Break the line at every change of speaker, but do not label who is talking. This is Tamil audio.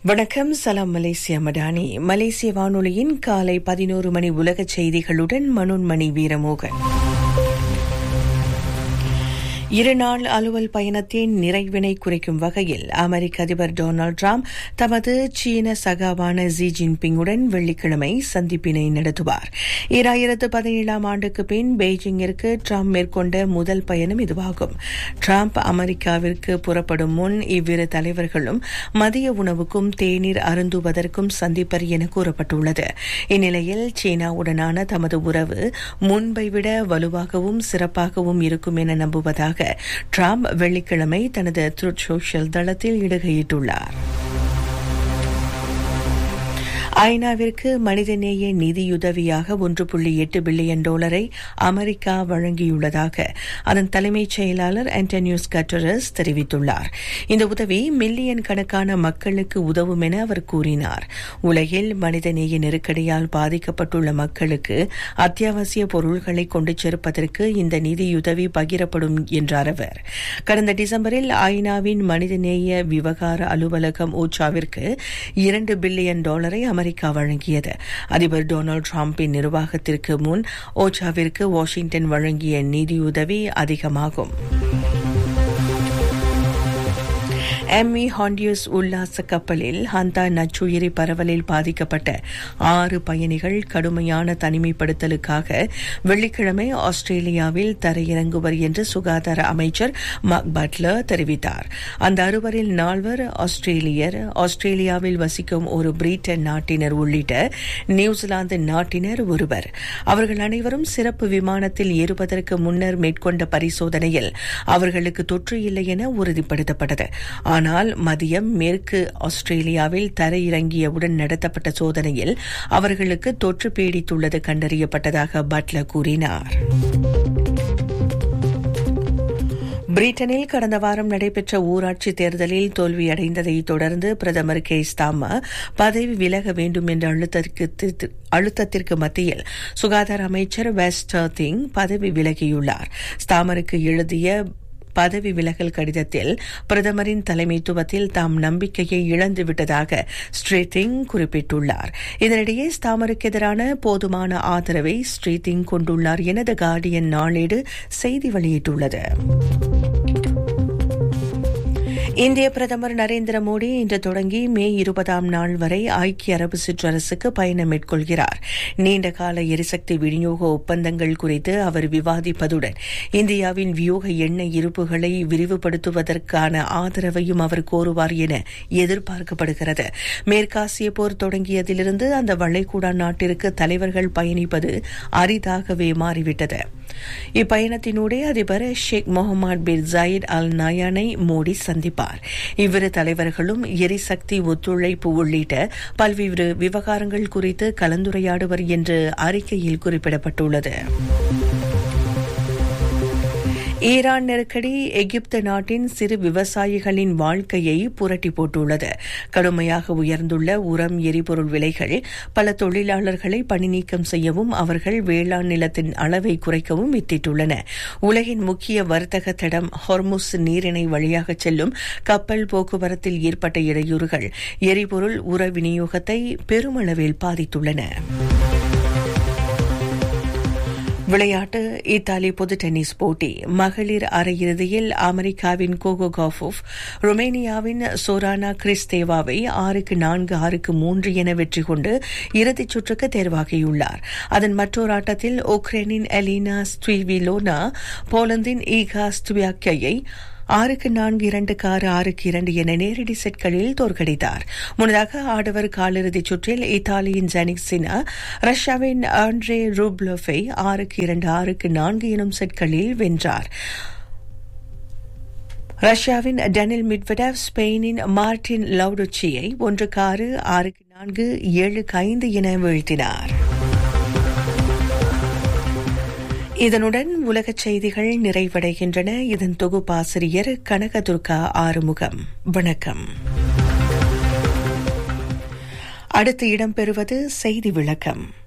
வணக்கம் சலாம் மலேசியா மடானி மலேசிய வானொலியின் காலை பதினோரு மணி உலக செய்திகளுடன் மனோன்மணி வீரமோகன் இருநாள் அலுவல் பயணத்தின் நிறைவினை குறைக்கும் வகையில் அமெரிக்க அதிபர் டொனால்டு டிரம்ப் தமது சீன சகாவான ஜி ஜின்பிங்குடன் வெள்ளிக்கிழமை சந்திப்பினை நடத்துவார் ஈராயிரத்து பதினேழாம் ஆண்டுக்கு பின் பெய்ஜிங்கிற்கு டிரம்ப் மேற்கொண்ட முதல் பயணம் இதுவாகும் டிரம்ப் அமெரிக்காவிற்கு புறப்படும் முன் இவ்விரு தலைவர்களும் மதிய உணவுக்கும் தேநீர் அருந்துவதற்கும் சந்திப்பர் என கூறப்பட்டுள்ளது இந்நிலையில் சீனாவுடனான தமது உறவு முன்பை விட வலுவாகவும் சிறப்பாகவும் இருக்கும் என நம்புவதாக டிரம்ப் வெள்ளிக்கிழமை தனது ட்ரூத் சோஷியல் தளத்தில் இடுகையிட்டுள்ளார் ஐநாவிற்கு மனிதநேய நிதியுதவியாக ஒன்று புள்ளி எட்டு பில்லியன் டாலரை அமெரிக்கா வழங்கியுள்ளதாக அதன் தலைமைச் செயலாளர் ஆண்டனியூஸ் கட்டரஸ் தெரிவித்துள்ளார் இந்த உதவி மில்லியன் கணக்கான மக்களுக்கு உதவும் என அவர் கூறினார் உலகில் மனிதநேய நெருக்கடியால் பாதிக்கப்பட்டுள்ள மக்களுக்கு அத்தியாவசிய பொருள்களை கொண்டு சேர்ப்பதற்கு இந்த நிதியுதவி பகிரப்படும் என்றார் அவர் கடந்த டிசம்பரில் ஐநாவின் மனிதநேய விவகார அலுவலகம் ஓச்சாவிற்கு இரண்டு பில்லியன் டாலரை அமெரிக்கா வழங்கியது அதிபர் டொனால்டு டிரம்பின் நிர்வாகத்திற்கு முன் ஓச்சாவிற்கு வாஷிங்டன் வழங்கிய நிதியுதவி அதிகமாகும் எம்மி ஹாண்டியூஸ் உல்லாச கப்பலில் ஹந்தா நச்சுயிரி பரவலில் பாதிக்கப்பட்ட ஆறு பயணிகள் கடுமையான தனிமைப்படுத்தலுக்காக வெள்ளிக்கிழமை ஆஸ்திரேலியாவில் தரையிறங்குவர் என்று சுகாதார அமைச்சர் மார்க் பட்லர் தெரிவித்தார் அந்த அறுவரில் நால்வர் ஆஸ்திரேலியர் ஆஸ்திரேலியாவில் வசிக்கும் ஒரு பிரிட்டன் நாட்டினர் உள்ளிட்ட நியூசிலாந்து நாட்டினர் ஒருவர் அவர்கள் அனைவரும் சிறப்பு விமானத்தில் ஏறுவதற்கு முன்னர் மேற்கொண்ட பரிசோதனையில் அவர்களுக்கு தொற்று இல்லை என உறுதிப்படுத்தப்பட்டது ஆனால் மதியம் மேற்கு ஆஸ்திரேலியாவில் தரையிறங்கியவுடன் நடத்தப்பட்ட சோதனையில் அவர்களுக்கு தொற்று பீடித்துள்ளது கண்டறியப்பட்டதாக பட்லர் கூறினார் பிரிட்டனில் கடந்த வாரம் நடைபெற்ற ஊராட்சி தேர்தலில் தோல்வியடைந்ததை தொடர்ந்து பிரதமர் கே ஸ்தாமா பதவி விலக வேண்டும் என்ற அழுத்தத்திற்கு அழுத்தத்திற்கு மத்தியில் சுகாதார அமைச்சர் வெஸ்டர் திங் பதவி விலகியுள்ளார் ஸ்தாமருக்கு எழுதிய பதவி விலகல் கடிதத்தில் பிரதமரின் தலைமைத்துவத்தில் தாம் நம்பிக்கையை இழந்துவிட்டதாக ஸ்ரீதிங் குறிப்பிட்டுள்ளார் இதனிடையே ஸ்தாமருக்கு எதிரான போதுமான ஆதரவை ஸ்ரீதிங் கொண்டுள்ளார் என த கார்டியன் நாளேடு செய்தி வெளியிட்டுள்ளது இந்திய பிரதமர் நரேந்திர மோடி இன்று தொடங்கி மே இருபதாம் நாள் வரை ஐக்கிய அரபு சிற்றரசுக்கு பயணம் மேற்கொள்கிறார் நீண்டகால எரிசக்தி விநியோக ஒப்பந்தங்கள் குறித்து அவர் விவாதிப்பதுடன் இந்தியாவின் வியூக எண்ணெய் இருப்புகளை விரிவுபடுத்துவதற்கான ஆதரவையும் அவர் கோருவார் என எதிர்பார்க்கப்படுகிறது மேற்காசிய போர் தொடங்கியதிலிருந்து அந்த வளைகுடா நாட்டிற்கு தலைவர்கள் பயணிப்பது அரிதாகவே மாறிவிட்டது இப்பயணத்தினூடே அதிபர் ஷேக் முகமது பின் ஜயீத் அல் நயானை மோடி சந்திப்பார் இவ்விரு தலைவர்களும் எரிசக்தி ஒத்துழைப்பு உள்ளிட்ட பல்வேறு விவகாரங்கள் குறித்து கலந்துரையாடுவர் என்று அறிக்கையில் குறிப்பிடப்பட்டுள்ளது ஈரான் நெருக்கடி எகிப்து நாட்டின் சிறு விவசாயிகளின் வாழ்க்கையை புரட்டி போட்டுள்ளது கடுமையாக உயர்ந்துள்ள உரம் எரிபொருள் விலைகள் பல தொழிலாளர்களை பணி நீக்கம் செய்யவும் அவர்கள் வேளாண் நிலத்தின் அளவை குறைக்கவும் வித்திட்டுள்ளன உலகின் முக்கிய வர்த்தக தடம் ஹொர்முஸ் நீரிணை வழியாக செல்லும் கப்பல் போக்குவரத்தில் ஏற்பட்ட இடையூறுகள் எரிபொருள் உர விநியோகத்தை பெருமளவில் பாதித்துள்ளன விளையாட்டு இத்தாலி பொது டென்னிஸ் போட்டி மகளிர் அரையிறுதியில் அமெரிக்காவின் கோகோ காஃபோவ் ருமேனியாவின் சோரானா கிறிஸ்தேவாவை ஆறுக்கு நான்கு ஆறுக்கு மூன்று என வெற்றி கொண்டு இறுதிச் சுற்றுக்கு தேர்வாகியுள்ளார் அதன் மற்றொரு ஆட்டத்தில் உக்ரைனின் எலினா ஸ்ட்ரீவிலோனா போலந்தின் ஈகா ஸ்துவியாக்கையை ஆறுக்கு நான்கு இரண்டுக்கு ஆறு ஆறுக்கு இரண்டு என நேரடி செட்களில் தோற்கடித்தார் முன்னதாக ஆடவர் காலிறுதிச் சுற்றில் இத்தாலியின் ஜெனிக் சினா ரஷ்யாவின் ஆண்ட்ரே ரூப்லோஃபை ஆறுக்கு இரண்டு ஆறுக்கு நான்கு எனும் செட்களில் வென்றார் ரஷ்யாவின் டெனில் மிட்வெடவ் ஸ்பெயினின் மார்டின் லவுடோச்சியை ஒன்றுக்கு ஆறு ஆறுக்கு நான்கு ஏழுக்கு ஐந்து என வீழ்த்தினார் இதனுடன் உலகச் செய்திகள் நிறைவடைகின்றன இதன் தொகுப்பாசிரியர் கனகதுர்கா ஆறுமுகம் வணக்கம் அடுத்து இடம்பெறுவது செய்தி விளக்கம்